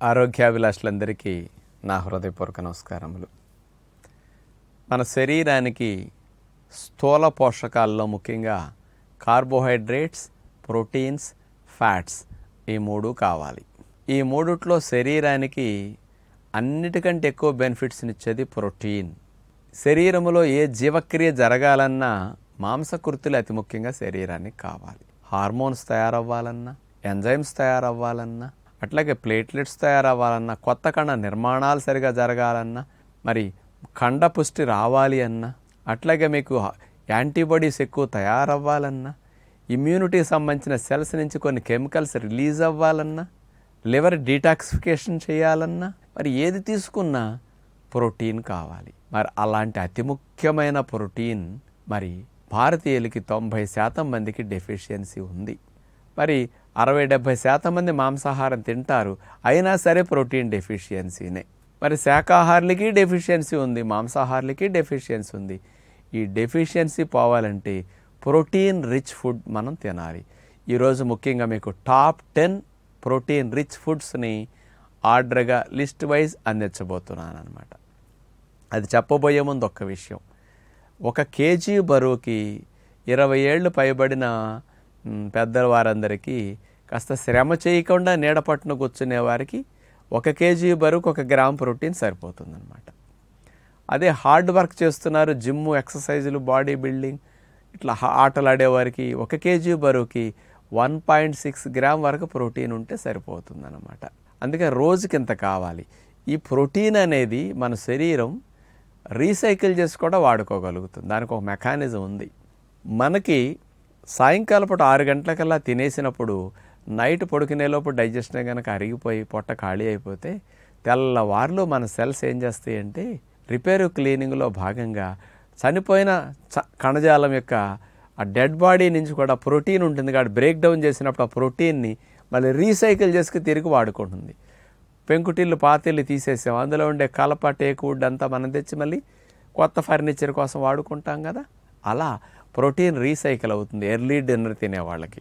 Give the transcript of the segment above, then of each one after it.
ఆరోగ్యాభిలాషులందరికీ నా హృదయపూర్వక నమస్కారములు మన శరీరానికి స్థూల పోషకాల్లో ముఖ్యంగా కార్బోహైడ్రేట్స్ ప్రోటీన్స్ ఫ్యాట్స్ ఈ మూడు కావాలి ఈ మూడిట్లో శరీరానికి అన్నిటికంటే ఎక్కువ బెనిఫిట్స్ని ఇచ్చేది ప్రోటీన్ శరీరంలో ఏ జీవక్రియ జరగాలన్నా మాంసకృతులు అతి ముఖ్యంగా శరీరానికి కావాలి హార్మోన్స్ తయారవ్వాలన్నా ఎంజైమ్స్ తయారవ్వాలన్నా అట్లాగే ప్లేట్లెట్స్ తయారవ్వాలన్నా కొత్త కణ నిర్మాణాలు సరిగా జరగాలన్నా మరి కండ పుష్టి రావాలి అన్నా అట్లాగే మీకు యాంటీబాడీస్ ఎక్కువ తయారవ్వాలన్నా ఇమ్యూనిటీకి సంబంధించిన సెల్స్ నుంచి కొన్ని కెమికల్స్ రిలీజ్ అవ్వాలన్నా లివర్ డీటాక్సిఫికేషన్ చేయాలన్నా మరి ఏది తీసుకున్నా ప్రోటీన్ కావాలి మరి అలాంటి అతి ముఖ్యమైన ప్రోటీన్ మరి భారతీయులకి తొంభై శాతం మందికి డెఫిషియన్సీ ఉంది మరి అరవై డెబ్భై శాతం మంది మాంసాహారం తింటారు అయినా సరే ప్రోటీన్ డెఫిషియన్సీనే మరి శాకాహారులకి డెఫిషియన్సీ ఉంది మాంసాహారులకి డెఫిషియన్సీ ఉంది ఈ డెఫిషియన్సీ పోవాలంటే ప్రోటీన్ రిచ్ ఫుడ్ మనం తినాలి ఈరోజు ముఖ్యంగా మీకు టాప్ టెన్ ప్రోటీన్ రిచ్ ఫుడ్స్ని ఆర్డర్గా లిస్ట్ వైజ్ అందించబోతున్నాను అనమాట అది చెప్పబోయే ముందు ఒక్క విషయం ఒక కేజీ బరువుకి ఇరవై ఏళ్ళు పైబడిన మ్, పెద్దవారందరికీ కాస్త శ్రమ చేయకుండా నీడ పట్టున కూర్చునే వారికి ఒక కేజీ బరువుకు ఒక గ్రామ్ ప్రోటీన్ సరిపోతుందన్నమాట అదే హార్డ్ వర్క్ చేస్తున్నారు జిమ్ ఎక్సర్సైజులు బాడీ బిల్డింగ్ ఇట్లా హా- ఆటలు ఆడేవారికి ఒక కేజీ బరువుకి వన్ పాయింట్ సిక్స్ గ్రామ్ వరకు ప్రోటీన్ ఉంటే సరిపోతుందన్నమాట అందుకే రోజుకి ఇంత కావాలి ఈ ప్రోటీన్ అనేది మన శరీరం రీసైకిల్ చేసి కూడా వాడుకోగలుగుతుంది దానికి ఒక మెకానిజం ఉంది మనకి సాయంకాలం పూట ఆరు గంటలకల్లా తినేసినప్పుడు నైట్ పడుకునేలోపు డైజెషన్ కనుక అరిగిపోయి పొట్ట ఖాళీ అయిపోతే తెల్లవారులు మన సెల్స్ ఏం చేస్తాయంటే రిపేర్ క్లీనింగ్లో భాగంగా చనిపోయిన చ- కణజాలం యొక్క ఆ డెడ్ బాడీ నుంచి కూడా ప్రోటీన్ ఉంటుంది కాబట్టి బ్రేక్ డౌన్ చేసినప్పుడు ఆ ప్రోటీన్ని మళ్ళీ రీసైకిల్ చేసుకు తిరిగి వాడుకుంటుంది పెంకుటిల్లు పాతిల్లు తీసేసాం అందులో ఉండే కలప టేక్ వుడ్ అంతా మనం తెచ్చి మళ్ళీ కొత్త ఫర్నిచర్ కోసం వాడుకుంటాం కదా అలా ప్రోటీన్ రీసైకిల్ అవుతుంది ఎర్లీ డిన్నర్ తినే వాళ్ళకి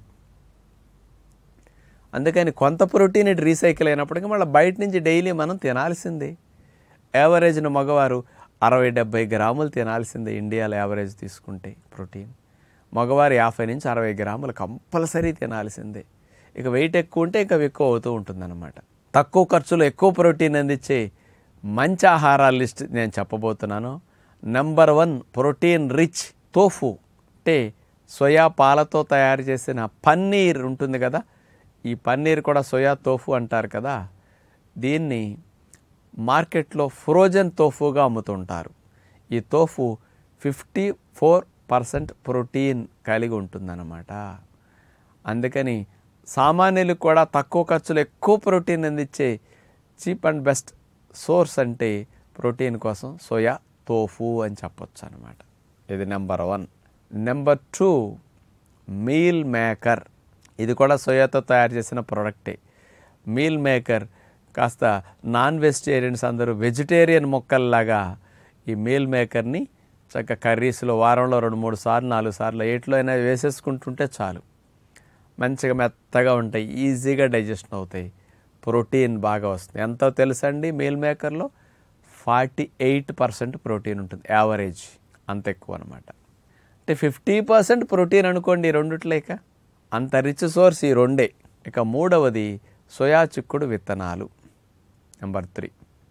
అందుకని కొంత ప్రోటీన్ ఇటు రీసైకిల్ అయినప్పటికీ మళ్ళీ బయట నుంచి డైలీ మనం తినాల్సిందే యావరేజ్ను మగవారు అరవై డెబ్బై గ్రాములు తినాల్సిందే ఇండియాలో యావరేజ్ తీసుకుంటే ప్రోటీన్ మగవారు యాభై నుంచి అరవై గ్రాములు కంపల్సరీ తినాల్సిందే ఇక వెయిట్ ఎక్కువ ఉంటే ఇంకా ఎక్కువ అవుతూ ఉంటుందన్నమాట తక్కువ ఖర్చులో ఎక్కువ ప్రోటీన్ అందించే మంచి ఆహారాల లిస్ట్ నేను చెప్పబోతున్నాను number one protein rich tofu అంటే సోయా పాలతో తయారు చేసిన పన్నీర్ ఉంటుంది కదా ఈ పన్నీర్ కూడా సోయా తోఫు అంటారు కదా దీన్ని మార్కెట్లో ఫ్రోజన్ తోఫుగా అమ్ముతుంటారు ఈ tofu fifty four percent protein కలిగి ఉంటుందన్నమాట అందుకని సామాన్యులకు కూడా తక్కువ ఖర్చులో ఎక్కువ ప్రోటీన్ అందించే చీప్ అండ్ బెస్ట్ సోర్స్ అంటే ప్రోటీన్ కోసం సోయా తోఫు అని చెప్పొచ్చు అనమాట ఇది number one number two meal maker ఇది కూడా సోయాతో తయారు చేసిన ప్రోడక్టే మీల్ మేకర్ కాస్త నాన్ వెజిటేరియన్స్ అందరూ వెజిటేరియన్ మొక్కల్లాగా ఈ మీల్ మేకర్ని చక్కగా కర్రీస్లో వారంలో రెండు మూడు సార్లు నాలుగు సార్లు ఏట్లో అయినా వేసేసుకుంటుంటే చాలు మంచిగా మెత్తగా ఉంటాయి ఈజీగా డైజెషన్ అవుతాయి ప్రోటీన్ బాగా వస్తుంది ఎంతో తెలుసండి మీల్ మేకర్లో ఫార్టీ ఎయిట్ పర్సెంట్ ప్రోటీన్ ఉంటుంది యావరేజ్ అంత ఎక్కువ అనమాట అంటే ఫిఫ్టీ పర్సెంట్ ప్రోటీన్ అనుకోండి ఈ రెండిట్లో ఇక అంత రిచ్ సోర్స్ ఈ రెండే ఇక మూడవది సోయా చిక్కుడు విత్తనాలు నెంబర్ త్రీ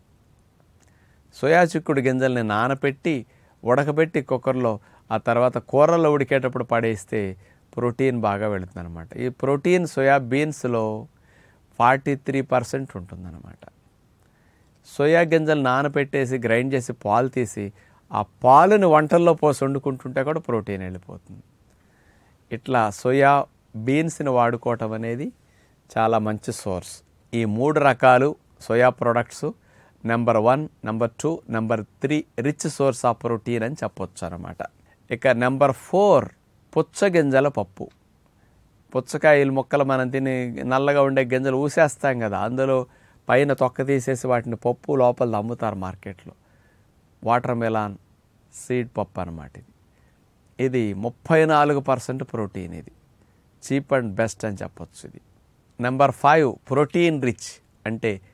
సోయా చిక్కుడు గింజల్ని నానపెట్టి ఉడకబెట్టి కుక్కర్లో ఆ తర్వాత కూరల్లో ఉడికేటప్పుడు పడేస్తే ప్రోటీన్ బాగా వెళుతుంది అనమాట ఈ ప్రోటీన్ సోయా బీన్స్లో ఫార్టీ త్రీ పర్సెంట్ ఉంటుందన్నమాట సోయా గింజలు నానపెట్టేసి గ్రైండ్ చేసి పాలు తీసి ఆ పాలుని వంటల్లో పోసి వండుకుంటుంటే కూడా ప్రోటీన్ వెళ్ళిపోతుంది ఇట్లా సోయా బీన్స్ని వాడుకోవటం అనేది చాలా మంచి సోర్స్ ఈ మూడు రకాలు సోయా products number one number two number three rich source of protein అని చెప్పొచ్చు అనమాట ఇక నెంబర్ ఫోర్ పుచ్చగింజల పప్పు పుచ్చకాయలు మొక్కలు మనం తిని నల్లగా ఉండే గింజలు ఊసేస్తాం కదా అందులో పైన తొక్క తీసేసి వాటిని పప్పు లోపల అమ్ముతారు మార్కెట్లో వాటర్ మెలాన్ సీడ్ పప్పు అన్నమాట ఇది ఇది ముప్పై నాలుగు పర్సెంట్ ప్రోటీన్ ఇది చీప్ అండ్ బెస్ట్ అని చెప్పొచ్చు ఇది నెంబర్ ఫైవ్ ప్రోటీన్ రిచ్ అంటే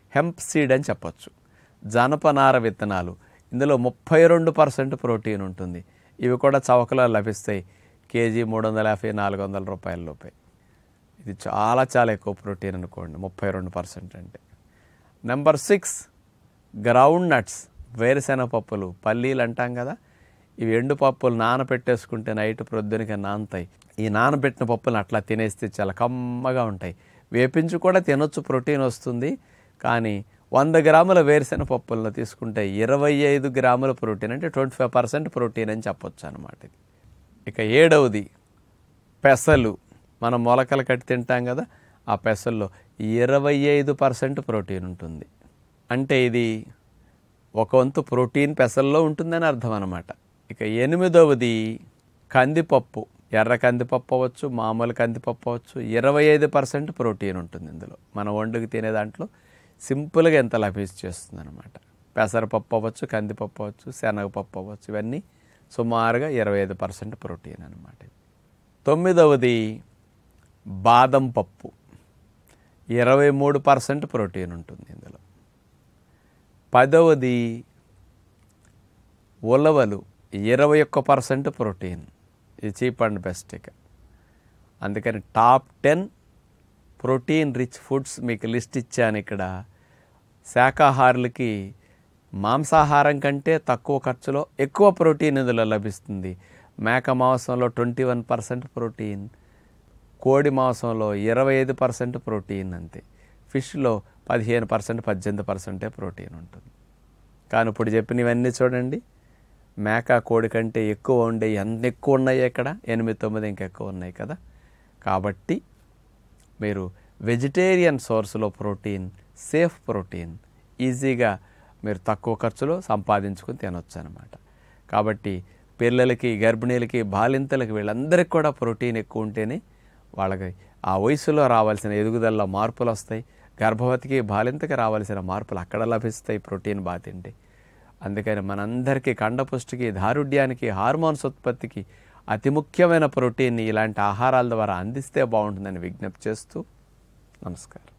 హెంప్ సీడ్ అని చెప్పొచ్చు జనపనార విత్తనాలు ఇందులో ముప్పై రెండు పర్సెంట్ ప్రోటీన్ ఉంటుంది ఇవి కూడా చవకలో లభిస్తాయి కేజీ మూడు వందల యాభై నాలుగు వందల రూపాయల లోపే ఇది చాలా చాలా ఎక్కువ ప్రోటీన్ అనుకోండి ముప్పై రెండు పర్సెంట్ అంటే నెంబర్ సిక్స్ గ్రౌండ్ నట్స్ వేరుశెనగ పప్పులు పల్లీలు అంటాం కదా ఇవి ఎండు పప్పులు నానబెట్టేసుకుంటే నైట్ ప్రొద్దునకి నానతాయి ఈ నానబెట్టిన పప్పులు అట్లా తినేస్తే చాలా కమ్మగా ఉంటాయి వేపించి కూడా తినొచ్చు ప్రోటీన్ వస్తుంది కానీ వంద గ్రాముల వేరుశెనగ పప్పులను తీసుకుంటే ఇరవై ఐదు గ్రాముల ప్రోటీన్ అంటే ట్వంటీ ఫైవ్ పర్సెంట్ ప్రోటీన్ అని చెప్పొచ్చు అనమాట ఇది ఇక ఏడవది పెసలు మనం మొలకలు కట్టి తింటాం కదా ఆ పెసల్లో ఇరవై ఐదు పర్సెంట్ ప్రోటీన్ ఉంటుంది అంటే ఇది ఒక వంతు ప్రోటీన్ పెసల్లో ఉంటుందని అర్థం అనమాట ఇక ఎనిమిదవది కందిపప్పు ఎర్ర కందిపప్పు అవ్వచ్చు మామూలు కందిపప్పు అవ్వచ్చు ఇరవై ఐదు పర్సెంట్ ప్రోటీన్ ఉంటుంది ఇందులో మనం వండుకు తినే దాంట్లో సింపుల్గా ఎంత లభించేస్తుంది అనమాట పెసరపప్పు అవ్వచ్చు కందిపప్పు అవ్వచ్చు శనగపప్పు అవ్వచ్చు ఇవన్నీ సుమారుగా ఇరవై ఐదు పర్సెంట్ ప్రోటీన్ అనమాట తొమ్మిదవది బాదం పప్పు ఇరవై మూడు పర్సెంట్ ప్రోటీన్ ఉంటుంది ఇందులో పదవది ఉలవలు ఇరవై ఒక్క పర్సెంట్ ప్రోటీన్ ఇది చీప్ అండ్ బెస్ట్ ఇక అందుకని top ten protein rich foods మీకు లిస్ట్ ఇచ్చాను ఇక్కడ శాకాహారులకి మాంసాహారం కంటే తక్కువ ఖర్చులో ఎక్కువ ప్రోటీన్ ఇందులో లభిస్తుంది మేక మాంసంలో ట్వంటీ వన్ పర్సెంట్ ప్రోటీన్ కోడి మాంసంలో ఇరవై ఐదు పర్సెంట్ ప్రోటీన్ అంతే ఫిష్లో పదిహేను పర్సెంట్ పద్దెనిమిది పర్సెంటే ప్రోటీన్ ఉంటుంది కానీ ఇప్పుడు చెప్పినవన్నీ చూడండి మేక కోడి కంటే ఎక్కువ ఉండే ఎంత ఎక్కువ ఉన్నాయి ఇక్కడ ఎనిమిది తొమ్మిది ఇంకెక్కువ ఉన్నాయి కదా కాబట్టి మీరు వెజిటేరియన్ సోర్స్లో ప్రోటీన్ సేఫ్ ప్రోటీన్ ఈజీగా మీరు తక్కువ ఖర్చులో సంపాదించుకుని తినొచ్చు అనమాట కాబట్టి పిల్లలకి గర్భిణీలకి బాలింతలకి వీళ్ళందరికీ కూడా ప్రోటీన్ ఎక్కువ ఉంటేనే వాళ్ళకి ఆ వయసులో రావాల్సిన ఎదుగుదలలో మార్పులు వస్తాయి గర్భవతికి బాలింతకి రావాల్సిన మార్పులు అక్కడ లభిస్తాయి ప్రోటీన్ బాగా తింటే అందుకని మనందరికీ కండపుష్టికి దారుఢ్యానికి హార్మోన్స్ ఉత్పత్తికి అతి ముఖ్యమైన ప్రోటీన్ని ఇలాంటి ఆహారాల ద్వారా అందిస్తే బాగుంటుందని విజ్ఞప్తి చేస్తూ నమస్కారం